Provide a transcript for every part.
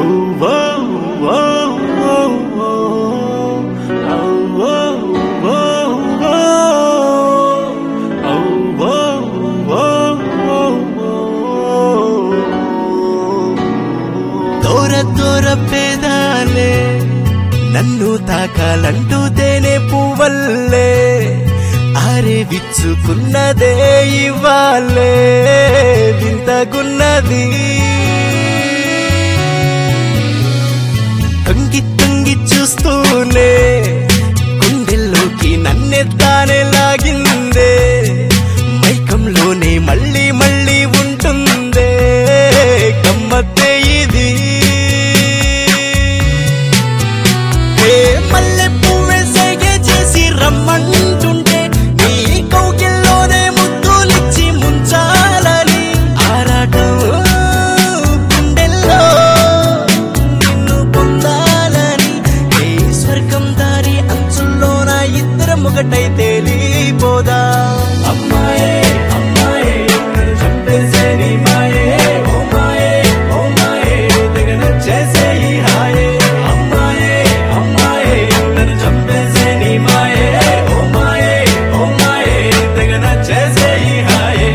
దూర దూర పేదాలే నన్ను తాకాలంటూ తేనె పువ్వల్లే ఆరే విచ్చుకున్నదే ఇవ్వాలే వింతగున్నది తొంగి తొంగి చూస్తూనే గుండెల్లోకి నన్నే తానే లాగిందే మైకంలోనే మళ్ళీ మళ్ళీ ఉంటుందే గమ్మత్తే ఇది ఏ మల్లె పువ్వే సైగే చేసి రమ్మంటుంటే నీ కౌగిల్లోనే ముద్దులిచ్చి ముంచాలని ఆరాటం గుండెల్లో నిన్ను పొందాలని ఏ స్వర్గం దారి అంచుల్లోన ఇద్దరం ఒకటై తేలిపోదా అమ్మాయే అమ్మాయే నన్ను చంపేసే నీ మాయే ఓ మాయే ఓ మాయే తెగ నచ్చేసే ఈ హాయే అమ్మాయే అమ్మాయే నన్ను చంపేసే నీ మాయే ఓ మాయే ఓ మాయే తెగ నచ్చేసే ఈ హాయే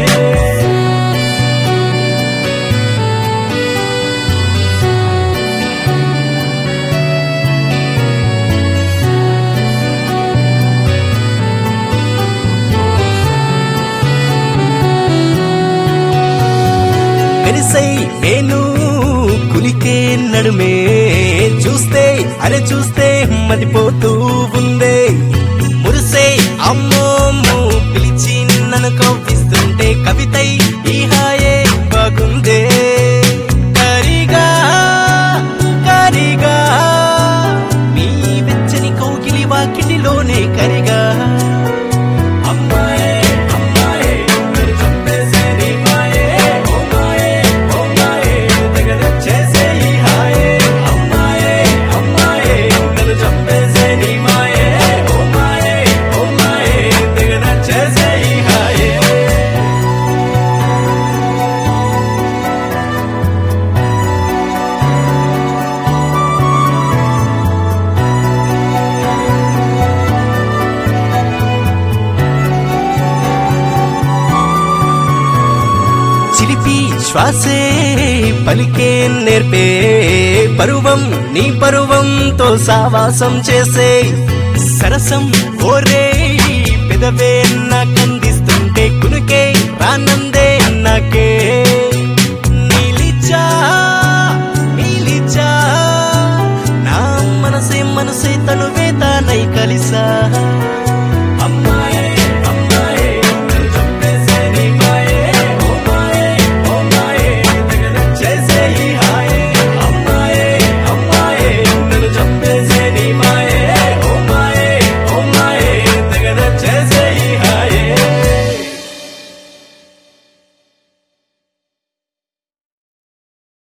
మెరిసై నేను కులికే నడుమే చూస్తే అరే చూస్తే మదిపోతూ ఉందే మురిసే అమ్మోము పిలిచి నన్ను కవ్విస్తుంటే కవితై ఈ హాయే బాగుందే కరిగా కరిగా నీ వెచ్చని కౌగిలి వాకిలిలోనే కరిగా అమ్మాయే అమ్మాయే నన్ను చంపేసే నీ మాయే ఓ మాయే ఓ మాయే తెగ నచ్చేసే ఈ హాయే అమ్మాయే అమ్మాయే నన్ను చంపేసే నీ మాయే ఓ మాయే ఓ మాయే తెగ నచ్చేసే ఈ హాయే చిలిపి శ్వాసే పలికే నేర్పే పరువం నీ పరువంతో సావాసం చేసే సరసం ఓరే పెదవే నాకందిస్తుంటే కునుకే రానందే నాకే